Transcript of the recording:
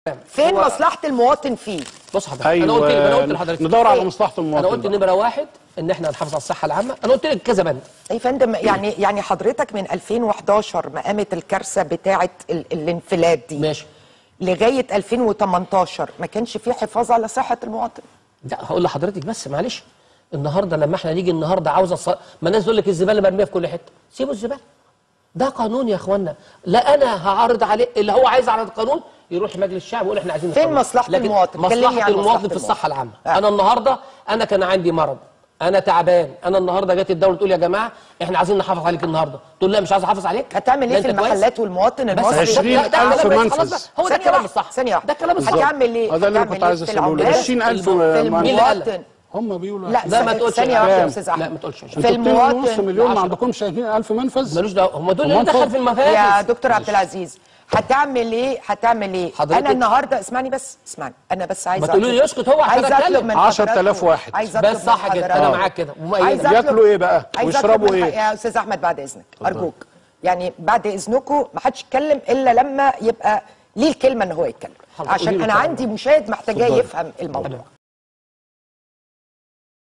فين هو- مصلحه المواطن فيه بص حضرتك انا قلت لك انا قلت لحضرتك ندور على إيه؟ مصلحه انا المواطن قلت بقى. نمره واحد ان احنا نحافظ على الصحه العامه انا قلت لك كذا بند يا فندم يعني يعني حضرتك من 2011 ما قامت الكارثه بتاعه ال الانفلات دي ماشي لغايه 2018 ما كانش في حفاظ على صحه المواطن لا هقول لحضرتك بس معلش النهارده لما احنا نيجي النهارده عاوز الص... ما الناس تقول لك الزباله مرميه في كل حته سيبوا الزباله ده قانون يا اخوانا لا انا هعرض عليه اللي هو عايز يعرض القانون يروح مجلس الشعب ويقول احنا عايزين فين القانون. مصلحة لكن المواطن؟ كلمني مصلحه عن المواطن مصلحة في الصحه العامه آه. انا النهارده انا كان عندي مرض انا تعبان انا النهارده جت الدوله تقول يا جماعه احنا عايزين نحافظ عليك النهارده تقول لا مش عايز احافظ عليك هتعمل لا ايه في أنت كويس؟ المحلات والمواطن بس المصري ده- ده- ده 20,000 كلام- منفذ. خلاص بقى، هو ده ثانية الكلام واحدة، الصح ثانية واحدة ده الكلام الصح هتعمل ايه؟ هو ده اللي أنا هتعمل كنت إيه عايز في أسأله له. العمال؟ 20,000 في منفذ. مين اللي قال لك؟ المواطن هم بيقولوا لا لا، ما تقولش ثانية كام. واحدة يا استاذ لا احمد ما تقولش في انتوا اتنين ونص المواطن مليون ما عشرة. عندكمش 20,000 منفذ ملوش دعوه هم دول اللي هم دخل فوق. في المفاهيم يا دكتور عبد العزيز هتعمل ايه هتعمل ايه حضرتك- انا النهارده اسمعني بس اسمعني انا بس عايزه ما تقولي لي أطلب- يسكت هو عشان عايزه أتكلم. اطلب من 10,000 حضراتكم- واحد. عايزه بس اطلب من صح كده، أنا حضراتكم- معاك كده، ومؤيدة. عايزة أطلب- بياكلوا إيه بقى؟ عايزة ويشربوا أطلب من إيه؟ ح- يا استاذ احمد بعد اذنك ارجوك يعني بعد اذنكم ما حدش يتكلم الا لما يبقى ليه الكلمه ان هو يتكلم حاضر، قولي عشان له انا طبعاً. عندي مشاهد محتاجاه اتفضلي. يفهم الموضوع